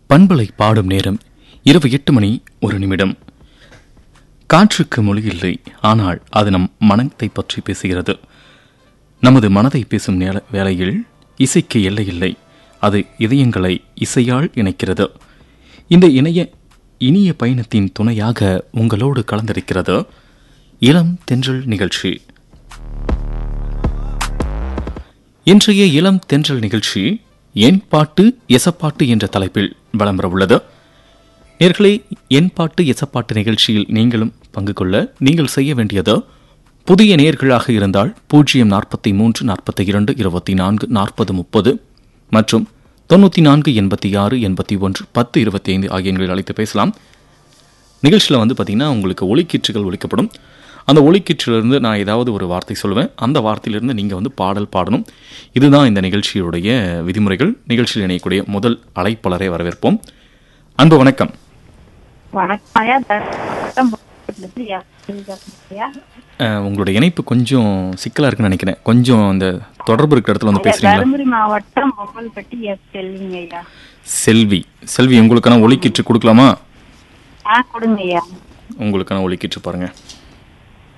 பண்பலை பாடும் நேரம் இரவு எட்டு மணி ஒரு நிமிடம் காற்றுக்கு மொழி இல்லை ஆனால் அது நம் மனத்தை பற்றி பேசுகிறது நமது மனதை பேசும் நேர- வேளையில் இசைக்கு எல்லை இல்லை அது இதயங்களை இசையால் இணைக்கிறது இந்த இணைய இனிய பயணத்தின் துணையாக உங்களோடு கலந்திருக்கிறது இளம் தென்றல் நிகழ்ச்சி இன்றைய இளம் தென்றல் நிகழ்ச்சி என் பாட்டு எசப்பாட்டு என்ற தலைப்பில் வலம் வர உள்ளது நேர்களே என் பாட்டு எசப்பாட்டு நிகழ்ச்சியில் நீங்களும் பங்கு கொள்ள நீங்கள் செய்ய வேண்டியது புதிய நேர்களாக இருந்தால் பூஜ்ஜியம் நாற்பத்தி மூன்று நாற்பத்தி இரண்டு இருபத்தி நான்கு நாற்பது முப்பது மற்றும் தொண்ணூற்றி நான்கு எண்பத்தி ஆறு எண்பத்தி ஒன்று பத்து இருபத்தி ஐந்து ஆகிய எண்களில் அழைத்து பேசலாம் நிகழ்ச்சியில் வந்து பார்த்திங்கன்னா உங்களுக்கு ஒலிக்கீற்றுகள் ஒலிக்கப்படும் அந்த ஒலிக்கீற்றிலிருந்து நான் ஏதாவது ஒரு வார்த்தை சொல்லுவேன் அந்த வார்த்தையிலிருந்து நீங்கள் வந்து பாடல் பாடணும் இதுதான் இந்த நிகழ்ச்சியுடைய விதிமுறைகள் நிகழ்ச்சியில் இணையக்கூடிய முதல் அழைப்பாளரை வரவேற்போம் அன்பு வணக்கம் வணக்கம் ஐயா தர்மபுரம் மாவட்டத்திலிருந்து ஐயா ஐயா. அஹ், உங்களுடைய இணைப்பு கொஞ்சம் சிக்கலாக இருக்குன்னு நினைக்கிறேன் கொஞ்சம் அந்த தொடர்பு இருக்கிற இடத்துல வந்து ஐயா, பேசுறீங்களா தருமபுரி மாவட்டம் பொங்கல்பட்டி எஸ் செல்விங்க ஐயா செல்வி செல்வி உங்களுக்கான ஒலிக்கீற்று கொடுக்கலாமா ஆ கொடுங்க ஐயா உங்களுக்கான ஒலிக்கீற்று பாருங்க